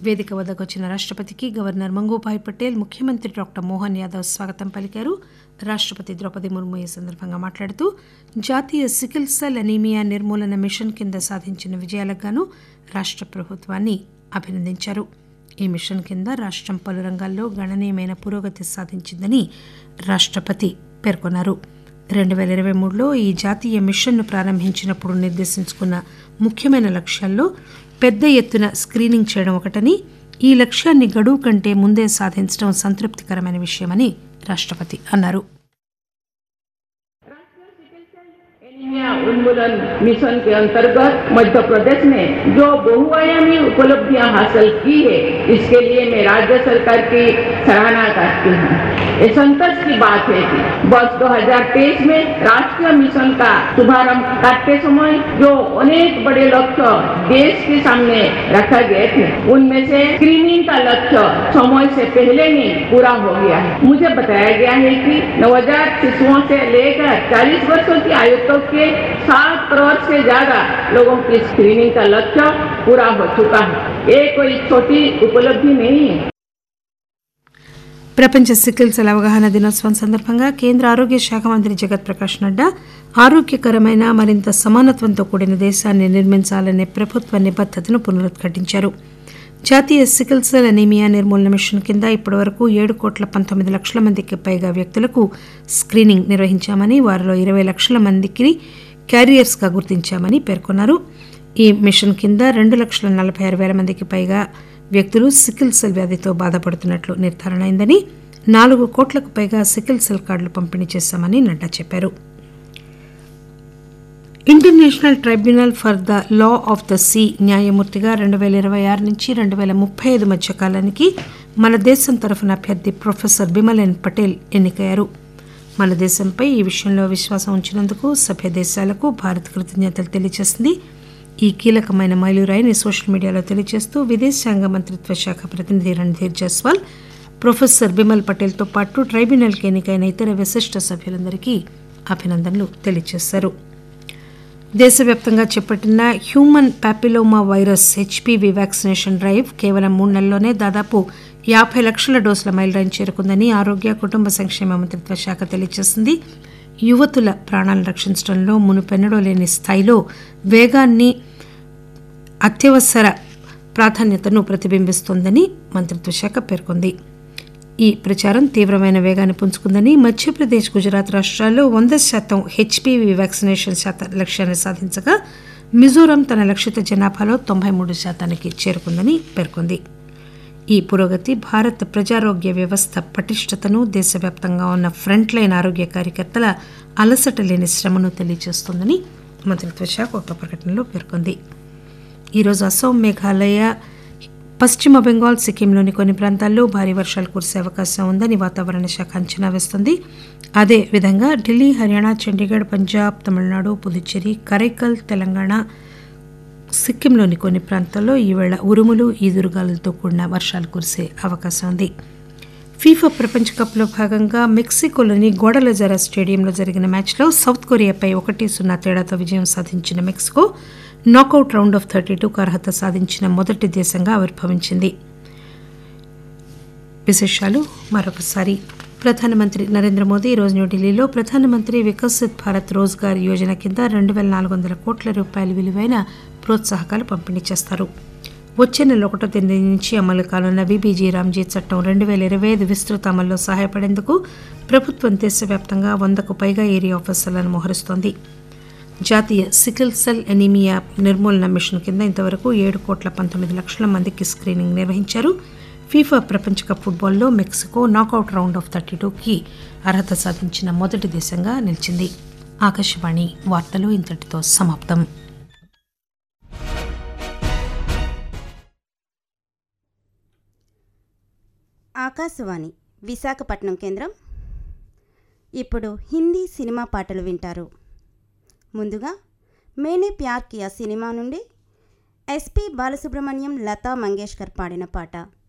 వేదిక వద్దకు వచ్చిన రాష్టపతికి గవర్నర్ మంగూభాయ్ పటేల్ ముఖ్యమంత్రి డాక్టర్ మోహన్ యాదవ్ స్వాగతం పలికారు రాష్టపతి ద్రౌపది ముర్ము ఈ సందర్భంగా మాట్లాడుతూ జాతీయ సికిల్ సెల్ అనీమియా నిర్మూలన మిషన్ కింద సాధించిన విజయాలకు గాను రాష్ట ప్రభుత్వాన్ని అభినందించారు ఈ మిషన్ కింద రాష్టం పలు రంగాల్లో గణనీయమైన పురోగతి సాధించిందని రాష్టపతి పేర్కొన్నారు రెండు వేల ఇరవై మూడులో ఈ జాతీయ మిషన్ను ప్రారంభించినప్పుడు నిర్దేశించుకున్న ముఖ్యమైన లక్ష్యాల్లో పెద్ద ఎత్తున స్క్రీనింగ్ చేయడం ఒకటని ఈ లక్ష్యాన్ని గడువు కంటే ముందే సాధించడం సంతృప్తికరమైన విషయమని రాష్టపతి అన్నారు एनीमिया उन्मूलन मिशन के अंतर्गत मध्य प्रदेश ने जो बहुआयामी उपलब्धियां हासिल की है इसके लिए मैं राज्य सरकार की सराहना करती हूँ ये संतोष की बात है कि वर्ष 2023 में राष्ट्रीय मिशन का शुभारंभ करते समय जो अनेक बड़े लक्ष्य देश के सामने रखा गए थे उनमें से स्क्रीनिंग का लक्ष्य समय से पहले ही पूरा हो गया है मुझे बताया गया है कि नवजात शिशुओं से लेकर 40 वर्षों की आयु तक के सात करोड़ से ज्यादा लोगों की स्क्रीनिंग का लक्ष्य पूरा हो चुका है ये कोई छोटी उपलब्धि नहीं है ప్రపంచ సికిల్ సెల్ అవగాహన దినోత్సవం సందర్భంగా కేంద్ర ఆరోగ్య శాఖ మంత్రి జగత్ ప్రకాష్ నడ్డా ఆరోగ్యకరమైన మరింత సమానత్వంతో కూడిన దేశాన్ని నిర్మించాలనే ప్రభుత్వ నిబద్దతను పునరుద్ఘాటించారు జాతీయ సికిల్ సెల్ అనీమియా నిర్మూలన మిషన్ కింద ఇప్పటివరకు ఏడు కోట్ల పంతొమ్మిది లక్షల మందికి పైగా వ్యక్తులకు స్క్రీనింగ్ నిర్వహించామని వారిలో ఇరవై లక్షల మందికి క్యారియర్స్గా గుర్తించామని పేర్కొన్నారు ఈ మిషన్ కింద రెండు లక్షల నలభై ఆరు వేల మందికి పైగా వ్యక్తులు సికిల్ సెల్ వ్యాధితో బాధపడుతున్నట్లు నిర్ధారణ అయిందని నాలుగు కోట్లకు పైగా సికిల్ సెల్ కార్డులు పంపిణీ చేశామని నడ్డా చెప్పారు international tribunal for the law of the sea న్యాయమూర్తిగా రెండు వేల ఇరవై ఆరు నుంచి రెండు వేల ముప్పై ఐదు మధ్య కాలానికి మన దేశం తరఫున అభ్యర్థి ప్రొఫెసర్ బిమలెన్ పటేల్ ఎన్నికయ్యారు మన దేశంపై ఈ విషయంలో విశ్వాసం ఉంచినందుకు సభ్య దేశాలకు భారత్ కృతజ్ఞతలు తెలియజేసింది ఈ కీలకమైన మైలురాయిని సోషల్ మీడియాలో తెలియజేస్తూ విదేశాంగ మంత్రిత్వ శాఖ ప్రతినిధి రణ్ధీర్ జస్వాల్ ప్రొఫెసర్ బిమల్ పటేల్తో పాటు ట్రైబ్యునల్కి ఎన్నికైన ఇతర విశిష్ట సభ్యులందరికీ అభినందనలు తెలియజేశారు దేశవ్యాప్తంగా చేపట్టిన human papilloma virus HPV vaccination drive కేవలం మూడు నెలల్లోనే దాదాపు యాభై లక్షల డోసుల మైలురాయిని చేరుకుందని ఆరోగ్య కుటుంబ సంక్షేమ మంత్రిత్వ శాఖ తెలియజేసింది యువతుల ప్రాణాలను రక్షించడంలో మునుపెన్నడూ లేని స్థాయిలో వేగాన్ని అత్యవసర ప్రాధాన్యతను ప్రతిబింబిస్తోందని మంత్రిత్వ శాఖ పేర్కొంది ఈ ప్రచారం తీవ్రమైన వేగాన్ని పుంజుకుందని మధ్యప్రదేశ్ గుజరాత్ రాష్ట్రాల్లో వంద శాతం హెచ్పివి వ్యాక్సినేషన్ శాతం లక్ష్యాన్ని సాధించగా మిజోరాం తన లక్షిత జనాభాలో తొంభై మూడు శాతానికి చేరుకుందని పేర్కొంది ఈ పురోగతి భారత్ ప్రజారోగ్య వ్యవస్థ పటిష్టతను దేశవ్యాప్తంగా ఉన్న ఫ్రంట్ లైన్ ఆరోగ్య కార్యకర్తల అలసట లేని శ్రమను తెలియజేస్తోందని మంత్రిత్వ శాఖ ఒక ప్రకటనలో పేర్కొంది ఈరోజు అసోం మేఘాలయ పశ్చిమ బెంగాల్ సిక్కింలోని కొన్ని ప్రాంతాల్లో భారీ వర్షాలు కురిసే అవకాశం ఉందని వాతావరణ శాఖ అంచనా వేస్తుంది అదే విధంగా ఢిల్లీ హర్యానా చండీగఢ్ పంజాబ్ తమిళనాడు పుదుచ్చేరి కరైకల్ తెలంగాణ సిక్కింలోని కొన్ని ప్రాంతాల్లో ఈవేళ ఉరుములు ఈదురుగాలులతో కూడిన వర్షాలు కురిసే అవకాశం ఉంది ఫీఫా ప్రపంచ కప్లో భాగంగా మెక్సికోలోని గోడలజరా స్టేడియంలో జరిగిన మ్యాచ్లో సౌత్ కొరియాపై ఒకటి సున్నా తేడాతో విజయం సాధించిన Mexico knockout round of thirty టూకు అర్హత సాధించిన మొదటి దేశంగా ఆవిర్భవించింది విశేషాలు మరొకసారి ప్రధానమంత్రి నరేంద్ర మోదీ ఈరోజు న్యూఢిల్లీలో ప్రధానమంత్రి వికసిత్ భారత్ రోజ్గార్ యోజన కింద రెండు వేల నాలుగు వందల కోట్ల రూపాయల విలువైన ప్రోత్సాహకాలు పంపిణీ చేస్తారు వచ్చే నెల ఒకటో తేదీ నుంచి అమలు కానున్న విబీజీ రామ్జీ చట్టం రెండు వేల ఇరవై ఐదు విస్తృత అమల్లో సహాయపడేందుకు ప్రభుత్వం దేశవ్యాప్తంగా వందకు పైగా ఏరియా ఆఫీసర్లను మోహరిస్తోంది జాతీయ సికిల్ సెల్ ఎనీమియా నిర్మూలన మిషన్ కింద ఇంతవరకు ఏడు కోట్ల పంతొమ్మిది లక్షల మందికి స్క్రీనింగ్ నిర్వహించారు ఫీఫా ప్రపంచ కప్ ఫుట్బాల్లో Mexico knockout round of thirty టూకి అర్హత సాధించిన మొదటి దేశంగా నిలిచింది ఆకాశవాణి వార్తలు ఇంతటితో సమాప్తం ఆకాశవాణి విశాఖపట్నం కేంద్రం ఇప్పుడు హిందీ సినిమా పాటలు వింటారు ముందుగా మేనే ప్యార్ కియా సినిమా నుండి ఎస్పి బాలసుబ్రహ్మణ్యం లతా మంగేష్కర్ పాడిన పాట